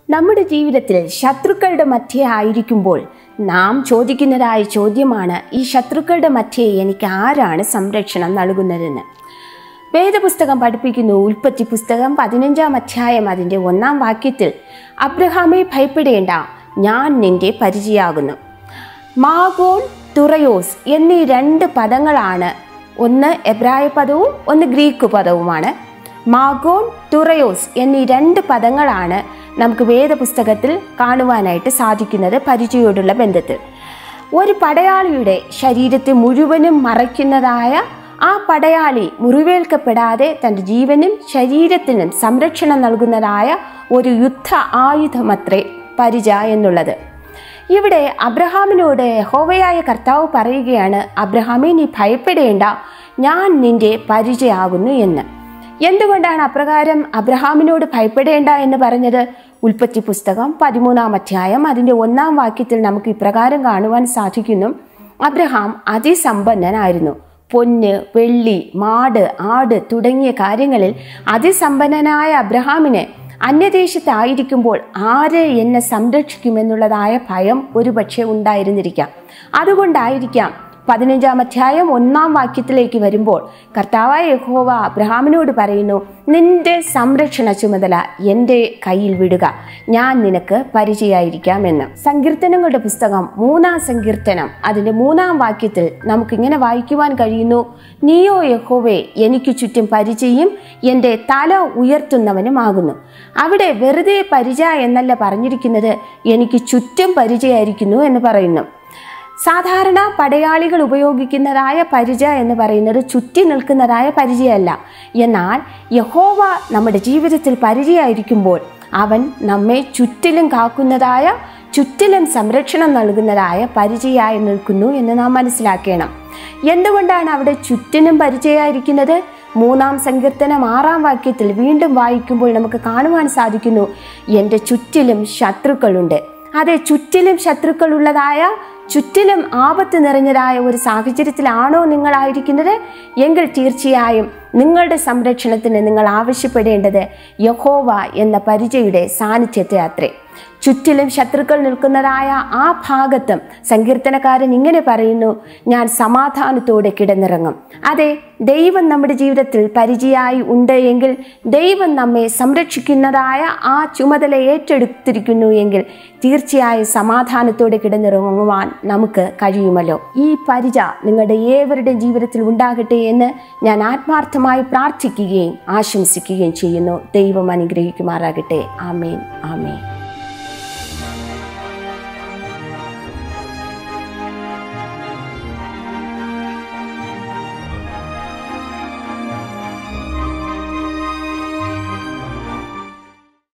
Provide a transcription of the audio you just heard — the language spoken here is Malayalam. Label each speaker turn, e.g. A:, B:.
A: നമ്മുടെ ജീവിതത്തിൽ ശത്രുക്കളുടെ മധ്യേ ആയിരിക്കുമ്പോൾ നാം ചോദിക്കുന്നതായ ചോദ്യമാണ് ഈ ശത്രുക്കളുടെ മധ്യേ എനിക്ക് ആരാണ് സംരക്ഷണം നൽകുന്നതെന്ന് വേദപുസ്തകം പഠിപ്പിക്കുന്നു ഉൽപ്പത്തി പുസ്തകം പതിനഞ്ചാം അധ്യായം അതിൻ്റെ ഒന്നാം വാക്യത്തിൽ അബ്രഹാമെ ഭയപ്പെടേണ്ട ഞാൻ നിന്റെ പരിചയാകുന്നു മാഗോൺ തുറയോസ് എന്നീ രണ്ട് പദങ്ങളാണ് ഒന്ന് എബ്രായ പദവും ഒന്ന് ഗ്രീക്ക് പദവുമാണ് മാഗോൺ തുറയോസ് എന്നീ രണ്ട് പദങ്ങളാണ് നമുക്ക് വേദപുസ്തകത്തിൽ കാണുവാനായിട്ട് സാധിക്കുന്നത് പരിചയോടുള്ള ബന്ധത്തിൽ ഒരു പടയാളിയുടെ ശരീരത്തെ മുഴുവനും മറയ്ക്കുന്നതായ ആ പടയാളി മുറിവേൽക്കപ്പെടാതെ തൻ്റെ ജീവനും ശരീരത്തിനും സംരക്ഷണം നൽകുന്നതായ ഒരു യുദ്ധ ആയുധമത്രേ പരിച എന്നുള്ളത് ഇവിടെ അബ്രഹാമിനോട് യഹോവയായ കർത്താവ് പറയുകയാണ് അബ്രഹാമെ നീ ഭയപ്പെടേണ്ട ഞാൻ നിന്റെ പരിചയാകുന്നു എന്ന് എന്തുകൊണ്ടാണ് അപ്രകാരം അബ്രഹാമിനോട് ഭയപ്പെടേണ്ട എന്ന് പറഞ്ഞത് ഉൽപ്പത്തി പുസ്തകം പതിമൂന്നാം അധ്യായം അതിൻ്റെ ഒന്നാം വാക്യത്തിൽ നമുക്ക് ഇപ്രകാരം കാണുവാൻ സാധിക്കുന്നു അബ്രഹാം അതിസമ്പന്നനായിരുന്നു പൊന്ന് വെള്ളി മാട് ആട് തുടങ്ങിയ കാര്യങ്ങളിൽ അതിസമ്പന്നനായ അബ്രഹാമിന് അന്യദേശത്തായിരിക്കുമ്പോൾ ആര് എന്നെ സംരക്ഷിക്കുമെന്നുള്ളതായ ഭയം ഒരുപക്ഷെ ഉണ്ടായിരുന്നിരിക്കാം അതുകൊണ്ടായിരിക്കാം പതിനഞ്ചാം അധ്യായം ഒന്നാം വാക്യത്തിലേക്ക് വരുമ്പോൾ കർത്താവായ യഹോവ അബ്രഹാമിനോട് പറയുന്നു നിന്റെ സംരക്ഷണ ചുമതല എൻ്റെ കയ്യിൽ വിടുക ഞാൻ നിനക്ക് പരിചയമായിരിക്കാം എന്ന് സങ്കീർത്തനങ്ങളുടെ പുസ്തകം മൂന്നാം സങ്കീർത്തനം അതിൻ്റെ മൂന്നാം വാക്യത്തിൽ നമുക്കിങ്ങനെ വായിക്കുവാൻ കഴിയുന്നു നീയോ യഹോവേ എനിക്ക് ചുറ്റും പരിചയം എൻ്റെ തല ഉയർത്തുന്നവനുമാകുന്നു അവിടെ വെറുതെ പരിചയ എന്നല്ല പറഞ്ഞിരിക്കുന്നത് എനിക്ക് ചുറ്റും പരിചയമായിരിക്കുന്നു എന്ന് പറയുന്നു സാധാരണ പടയാളികൾ ഉപയോഗിക്കുന്നതായ പരിച എന്ന് പറയുന്നത് ചുറ്റി നിൽക്കുന്നതായ പരിചയമല്ല എന്നാൽ യഹോവ നമ്മുടെ ജീവിതത്തിൽ പരിചയമായിരിക്കുമ്പോൾ അവൻ നമ്മെ ചുറ്റിലും കാക്കുന്നതായ ചുറ്റിലും സംരക്ഷണം നൽകുന്നതായ പരിചയമായി നിൽക്കുന്നു എന്ന് നാം മനസ്സിലാക്കണം എന്തുകൊണ്ടാണ് അവിടെ ചുറ്റിനും പരിചയമായിരിക്കുന്നത് മൂന്നാം സങ്കീർത്തനം ആറാം വാക്യത്തിൽ വീണ്ടും വായിക്കുമ്പോൾ നമുക്ക് കാണുവാൻ സാധിക്കുന്നു എൻ്റെ ചുറ്റിലും ശത്രുക്കളുണ്ട് അതെ ചുറ്റിലും ശത്രുക്കളുള്ളതായ ചുറ്റിലും ആപത്ത് നിറഞ്ഞതായ ഒരു സാഹചര്യത്തിലാണോ നിങ്ങളായിരിക്കുന്നത് എങ്കിൽ തീർച്ചയായും നിങ്ങളുടെ സംരക്ഷണത്തിന് നിങ്ങൾ ആവശ്യപ്പെടേണ്ടത് യഹോവ എന്ന പരിചയുടെ സാന്നിധ്യത്തെ അത്രേ ചുറ്റിലും ശത്രുക്കൾ നിൽക്കുന്നതായ ആ ഭാഗത്തും സങ്കീർത്തനക്കാരൻ ഇങ്ങനെ പറയുന്നു ഞാൻ സമാധാനത്തോടെ കിടന്നിറങ്ങും അതെ ദൈവം നമ്മുടെ ജീവിതത്തിൽ പരിചയമായി ഉണ്ട് എങ്കിൽ ദൈവം നമ്മെ സംരക്ഷിക്കുന്നതായ ആ ചുമതല ഏറ്റെടുത്തിരിക്കുന്നു എങ്കിൽ തീർച്ചയായും സമാധാനത്തോടെ കിടന്നിറങ്ങുവാൻ നമുക്ക് കഴിയുമല്ലോ ഈ പരിച നിങ്ങളുടെ ഏവരുടെയും ജീവിതത്തിൽ ഉണ്ടാകട്ടെ എന്ന് ഞാൻ ആത്മാർത്ഥമായി പ്രാർത്ഥിക്കുകയും ആശംസിക്കുകയും ചെയ്യുന്നു ദൈവം അനുഗ്രഹിക്കുമാറാകട്ടെ ആമേൻ ആമേൻ